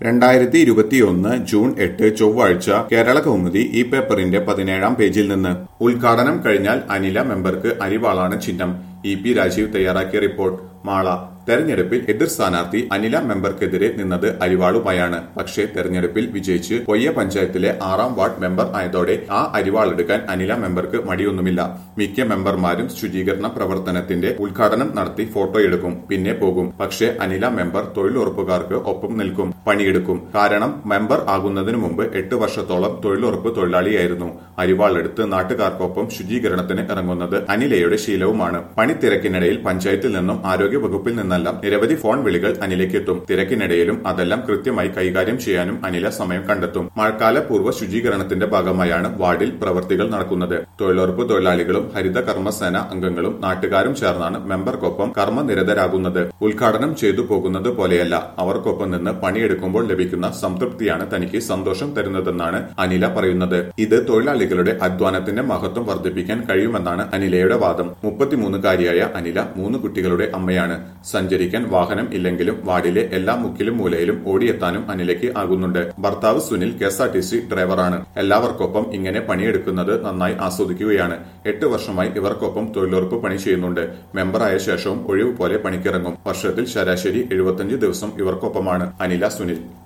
രണ്ടായിരത്തി ഇരുപത്തിയൊന്ന് ജൂൺ എട്ട് ചൊവ്വാഴ്ച കേരള കൗമുദി ഈ പേപ്പറിന്റെ പതിനേഴാം പേജിൽ നിന്ന് ഉദ്ഘാടനം കഴിഞ്ഞാൽ അനില മെമ്പർക്ക് അരിവാളാണ് ചിഹ്നം ഇ പി രാജീവ് തയ്യാറാക്കിയ റിപ്പോർട്ട് മാള തെരഞ്ഞെടുപ്പിൽ എതിർ സ്ഥാനാർത്ഥി അനില മെമ്പർക്കെതിരെ നിന്നത് അരിവാളുമായാണ് പക്ഷേ തെരഞ്ഞെടുപ്പിൽ വിജയിച്ച് പൊയ്യ പഞ്ചായത്തിലെ ആറാം വാർഡ് മെമ്പർ ആയതോടെ ആ അരിവാളെടുക്കാൻ അനില മെമ്പർക്ക് മടിയൊന്നുമില്ല മിക്ക മെമ്പർമാരും ശുചീകരണ പ്രവർത്തനത്തിന്റെ ഉദ്ഘാടനം നടത്തി ഫോട്ടോയെടുക്കും പിന്നെ പോകും പക്ഷേ അനില മെമ്പർ തൊഴിലുറപ്പുകാർക്ക് ഒപ്പം നിൽക്കും പണിയെടുക്കും കാരണം മെമ്പർ ആകുന്നതിനു മുമ്പ് എട്ട് വർഷത്തോളം തൊഴിലുറപ്പ് തൊഴിലാളിയായിരുന്നു അരിവാളെടുത്ത് നാട്ടുകാർക്കൊപ്പം ശുചീകരണത്തിന് ഇറങ്ങുന്നത് അനിലയുടെ ശീലവുമാണ് പണിത്തിരക്കിനിടയിൽ പഞ്ചായത്തിൽ നിന്നും ആരോഗ്യ വകുപ്പിൽ നിന്നെല്ലാം നിരവധി ഫോൺ വിളികൾ അനിലയ്ക്ക് എത്തും തിരക്കിനിടയിലും അതെല്ലാം കൃത്യമായി കൈകാര്യം ചെയ്യാനും അനില സമയം കണ്ടെത്തും മഴക്കാല പൂർവ്വ ശുചീകരണത്തിന്റെ ഭാഗമായാണ് വാർഡിൽ പ്രവൃത്തികൾ നടക്കുന്നത് തൊഴിലുറപ്പ് തൊഴിലാളികളും ഹരിത കർമ്മസേന അംഗങ്ങളും നാട്ടുകാരും ചേർന്നാണ് മെമ്പർക്കൊപ്പം കർമ്മനിരതരാകുന്നത് ഉദ്ഘാടനം ചെയ്തു പോകുന്നത് പോലെയല്ല അവർക്കൊപ്പം നിന്ന് പണിയെടുക്കുമ്പോൾ ലഭിക്കുന്ന സംതൃപ്തിയാണ് തനിക്ക് സന്തോഷം തരുന്നതെന്നാണ് അനില പറയുന്നത് ഇത് തൊഴിലാളികളുടെ അധ്വാനത്തിന്റെ മഹത്വം വർദ്ധിപ്പിക്കാൻ കഴിയുമെന്നാണ് അനിലയുടെ വാദം മുപ്പത്തിമൂന്നുകാരിയായ അനില മൂന്ന് കുട്ടികളുടെ അമ്മയാണ് സഞ്ചരിക്കാൻ വാഹനം ഇല്ലെങ്കിലും വാർഡിലെ എല്ലാ മുക്കിലും മൂലയിലും ഓടിയെത്താനും അനിലയ്ക്ക് ആകുന്നുണ്ട് ഭർത്താവ് Sunil K S R T C ഡ്രൈവറാണ് എല്ലാവർക്കൊപ്പം ഇങ്ങനെ പണിയെടുക്കുന്നത് നന്നായി ആസ്വദിക്കുകയാണ് എട്ട് വർഷമായി ഇവർക്കൊപ്പം തൊഴിലുറപ്പ് പണി ചെയ്യുന്നുണ്ട് മെമ്പറായ ശേഷവും ഒഴിവ് പോലെ പണിക്കിറങ്ങും വർഷത്തിൽ ശരാശരി എഴുപത്തിയഞ്ച് ദിവസം ഇവർക്കൊപ്പമാണ് അനില സുനിൽ